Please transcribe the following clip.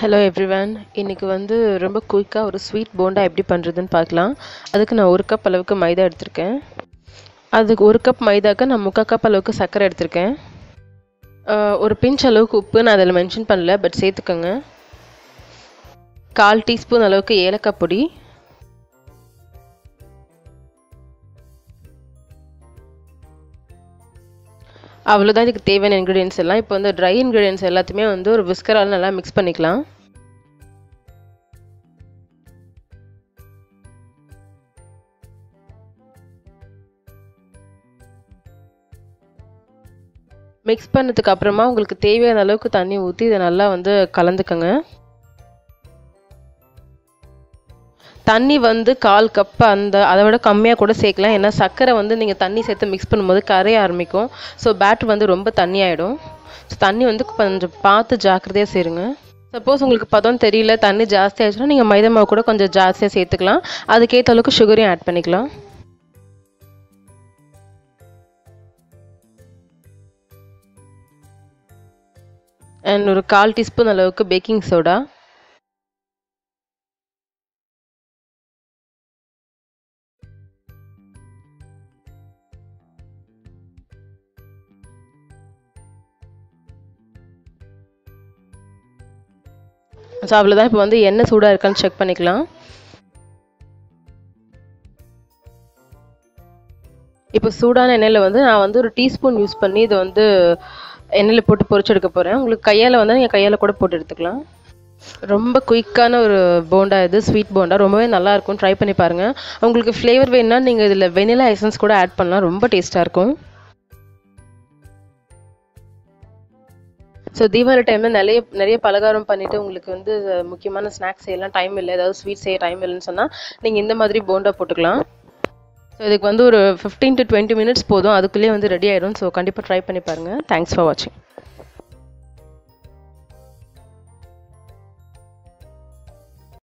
hello everyone இன்னைக்கு வந்து ரொம்ப குயிக்காக ஒரு ஸ்வீட் போண்டா எப்படி பண்ணுறதுன்னு பார்க்கலாம் அதுக்கு நான் ஒரு கப் அளவுக்கு மைதா எடுத்திருக்கேன் அதுக்கு ஒரு கப் மைதாக்கு நான் முக்கால் கப் அளவுக்கு சர்க்கரை எடுத்திருக்கேன் ஆஹ் ஒரு பிஞ்ச் அளவுக்கு உப்பு நான் அதில் மென்ஷன் பண்ணல பட் சேர்த்துக்கோங்க கால் டீஸ்பூன் அளவுக்கு ஏலக்காய் பொடி அவ்வளோதான் இதுக்கு தேவையான இன்க்ரீடியன்ஸ் எல்லாம் இப்போ வந்து ட்ரை இன்க்ரீடியன்ஸ் எல்லாத்தையுமே வந்து ஒரு விஸ்கரால் நல்லா மிக்ஸ் பண்ணிக்கலாம் மிக்ஸ் பண்ணதுக்கு அப்புறமா உங்களுக்கு தேவையான அளவுக்கு தண்ணி ஊற்றி இதை நல்லா வந்து கலந்துக்கங்க தண்ணி வந்து கால் கப் அந்த அதை விட கம்மியாக கூட சேர்க்கலாம் ஏன்னா சர்க்கரை வந்து நீங்கள் தண்ணி சேர்த்து மிக்ஸ் பண்ணும்போது கரைய ஆரம்பிக்கும் ஸோ பேட்டர் வந்து ரொம்ப தண்ணி ஆகிடும் ஸோ தண்ணி வந்து கொஞ்சம் பார்த்து ஜாக்கிரதையாக சேருங்க சப்போஸ் உங்களுக்கு பதம் தெரியல தண்ணி ஜாஸ்தி ஆயிடுச்சுன்னா நீங்கள் மைதா மாவு கூட கொஞ்சம் ஜாஸ்தியாக சேர்த்துக்கலாம் அதுக்கேற்ற அளவுக்கு சுகரையும் ஆட் பண்ணிக்கலாம் அண்ட் ஒரு கால் டீஸ்பூன் அளவுக்கு பேக்கிங் சோடா ஸோ அவ்வளோதான் இப்போ வந்து எண்ணெய் சூடாக இருக்கான்னு செக் பண்ணிக்கலாம் இப்போ சூடான எண்ணெயில் வந்து நான் வந்து ஒரு டீஸ்பூன் யூஸ் பண்ணி இதை வந்து எண்ணெயில் போட்டு பொரிச்செடுக்க போகிறேன் உங்களுக்கு கையால் வந்து நீங்கள் கையால் கூட போட்டு எடுத்துக்கலாம் ரொம்ப குயிக்கான ஒரு போண்டா இது ஸ்வீட் போண்டா ரொம்பவே நல்லா இருக்கும் ட்ரை பண்ணி பாருங்கள் உங்களுக்கு ஃப்ளேவர் வேணும்னா நீங்கள் இதில் வெனிலா எசன்ஸ் கூட ஆட் பண்ணலாம் ரொம்ப டேஸ்ட்டாக இருக்கும் ஸோ தீபாவளி டைமில் நிறைய நிறைய பலகாரம் பண்ணிவிட்டு உங்களுக்கு வந்து முக்கியமான ஸ்நாக்ஸ் செய்யலாம் டைம் இல்லை ஏதாவது ஸ்வீட் செய்ய டைம் இல்லைன்னு சொன்னால் நீங்கள் இந்த மாதிரி போண்டா போட்டுக்கலாம் ஸோ இதுக்கு வந்து ஒரு ஃபிஃப்டீன் டு டுவெண்ட்டி மினிட்ஸ் போதும் அதுக்குள்ளேயே வந்து ரெடி ஆகிடும் ஸோ கண்டிப்பாக ட்ரை பண்ணி பாருங்கள் தேங்க்ஸ் ஃபார் வாட்சிங்